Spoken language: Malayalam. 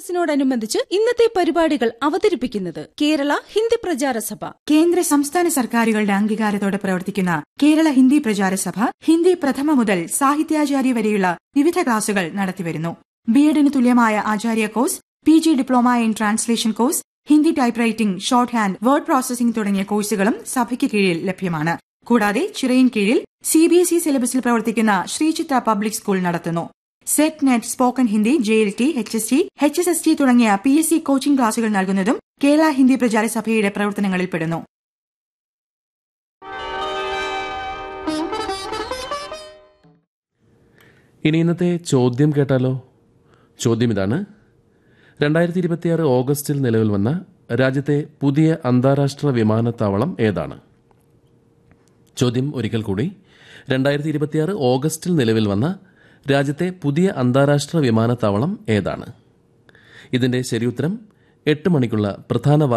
ക്രിസ്മസിനോടനുബന്ധിച്ച് ഇന്നത്തെ പരിപാടികൾ അവതരിപ്പിക്കുന്നത് കേരള ഹിന്ദി പ്രചാരസഭ കേന്ദ്ര സംസ്ഥാന സർക്കാരുകളുടെ അംഗീകാരത്തോടെ പ്രവർത്തിക്കുന്ന കേരള ഹിന്ദി പ്രചാരസഭ ഹിന്ദി പ്രഥമ മുതൽ സാഹിത്യാചാര്യ വരെയുള്ള വിവിധ ക്ലാസുകൾ നടത്തിവരുന്നു ബിഎഡിന് തുല്യമായ Acharya course P G diploma in translation course Hindi typewriting shorthand word processing തുടങ്ങിയ കോഴ്സുകളും സഭയ്ക്ക് കീഴിൽ ലഭ്യമാണ് കൂടാതെ ചിറയിൻ കീഴിൽ സി ബി എസ് ഇ സിലബസിൽ പ്രവർത്തിക്കുന്ന ശ്രീചിത്ര പബ്ലിക് സ്കൂൾ നടത്തുന്നു SET NET spoken Hindi J L T H S T H S S T തുടങ്ങിയ പി എസ് സി കോച്ചിംഗ് ക്ലാസുകൾ നൽകുന്നതും കേരള ഹിന്ദി പ്രചാരസഭയുടെ പ്രവർത്തനങ്ങളിൽ പെടുന്നു ഇനി ഇന്നത്തെ ചോദ്യം കേട്ടാലോ ചോദ്യം ഇതാണ് രണ്ടായിരത്തി ഇരുപത്തിയാറ് ഓഗസ്റ്റിൽ നിലവിൽ വന്ന രാജ്യത്തെ പുതിയ അന്താരാഷ്ട്ര വിമാനത്താവളം ഏതാണ് ചോദ്യം ഒരിക്കൽ കൂടി രണ്ടായിരത്തി ഇരുപത്തിയാറ് ഓഗസ്റ്റിൽ നിലവിൽ വന്ന രാജ്യത്തെ പുതിയ അന്താരാഷ്ട്ര വിമാനത്താവളം ഏതാണ് ഇതിന്റെ ശരിയുത്തരം എട്ട് മണിക്കുള്ള പ്രധാന